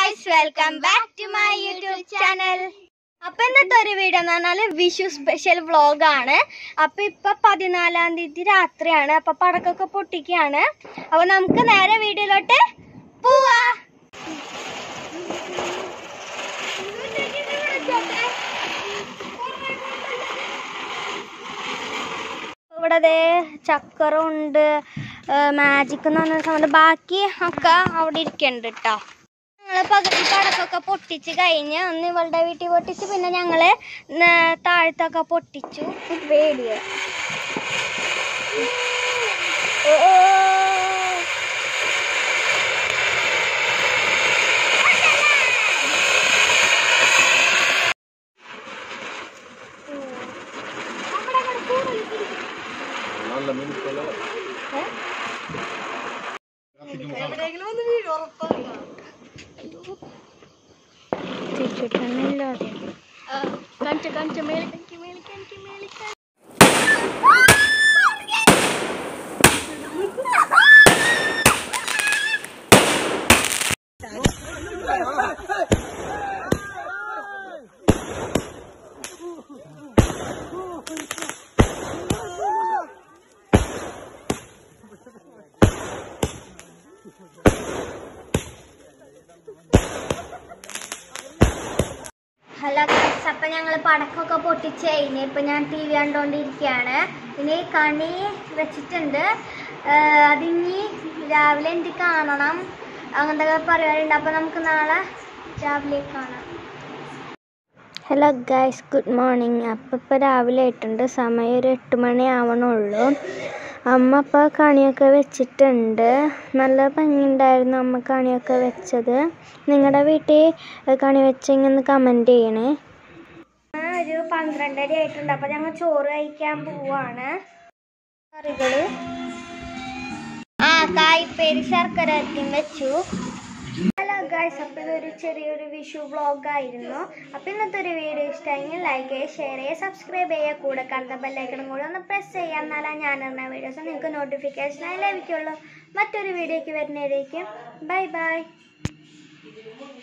Guys welcome back to my YouTube channel അപ്പൊ ഇന്നത്തെ ഒരു വീഡിയോ എന്ന് പറഞ്ഞാല് വിഷു സ്പെഷ്യൽ വ്ളോഗ് ആണ് അപ്പൊ ഇപ്പൊ പതിനാലാം തീയതി രാത്രിയാണ് അപ്പൊ പടക്കൊക്കെ പൊട്ടിക്കുകയാണ് അപ്പൊ നമുക്ക് നേരെ വീഡിയോയിലോട്ട് പോവാ ഇവിടെ ദേ ചക്കരം ഉണ്ട് മാജിക് എന്ന് പറഞ്ഞ സംബന്ധം ബാക്കി ഒക്കെ അവിടെ ഇരിക്കുന്നുണ്ട് കേട്ടോ ഞങ്ങള് പകുതി പടക്കൊക്കെ പൊട്ടിച്ച് കഴിഞ്ഞ് ഒന്ന് ഇവളുടെ വീട്ടിൽ പൊട്ടിച്ച് പിന്നെ ഞങ്ങള് ന- താഴത്തൊക്കെ പൊട്ടിച്ചു പേടിയ കണിച്ച് കണിച്ച് മേലെ കണിക്ക് മേലെ കണിക്ക് മേലെ കണിക്ക്. ഹലോ ഗൈസ് അപ്പൊ ഞങ്ങൾ പടക്കമൊക്കെ പൊട്ടിച്ച് കഴിഞ്ഞ് ഇപ്പൊ ഞാൻ ടി വി കണ്ടോണ്ടിരിക്കുകയാണ് ഇനി കണി വെച്ചിട്ടുണ്ട് ആഹ് അതിനി രാവിലെ എനിക്ക് കാണണം അങ്ങനത്തെ പരിപാടിയുണ്ട് അപ്പൊ നമുക്ക് നാളെ രാവിലെ കാണാം ഹലോ ഗൈസ് ഗുഡ് മോർണിംഗ് അപ്പം ഇപ്പോൾ രാവിലെ ആയിട്ടുണ്ട് സമയം ഒരു എട്ട് മണി ആവണുള്ളൂ അമ്മ ഇപ്പോൾ കണിയൊക്കെ വെച്ചിട്ടുണ്ട് നല്ല ഭംഗിയുണ്ടായിരുന്നു അമ്മ കണിയൊക്കെ വെച്ചത് നിങ്ങളുടെ വീട്ടിൽ കണി വെച്ചെങ്കിൽ കമൻറ്റ് ചെയ്യണേ ഒരു പന്ത്രണ്ടര ആയിട്ടുണ്ട് അപ്പം ഞങ്ങൾ ചോറ് കഴിക്കാൻ പോവാണ് കറികള് ആ കായ്പേരി ശർക്കര വെച്ചു ഹലോ ഗായ്സ് അപ്പോൾ ഇതൊരു ചെറിയൊരു വിഷു വ്ളോഗ് ആയിരുന്നു അപ്പോൾ ഇന്നത്തെ ഒരു വീഡിയോ ഇഷ്ടമെങ്കിൽ ലൈക്ക് ചെയ്യുക ഷെയർ ചെയ്യുക സബ്സ്ക്രൈബ് ചെയ്യുക കൂടെ കാണുന്ന ബെല്ലൈക്കണും കൂടെ ഒന്ന് പ്രസ് ചെയ്യുക എന്നാലേ ഞാൻ ഇടുന്ന വീഡിയോസ് നിങ്ങൾക്ക് നോട്ടിഫിക്കേഷനായി ലഭിക്കുള്ളൂ മറ്റൊരു വീഡിയോയ്ക്ക് വരുന്നതിലേക്ക് ബൈ ബൈ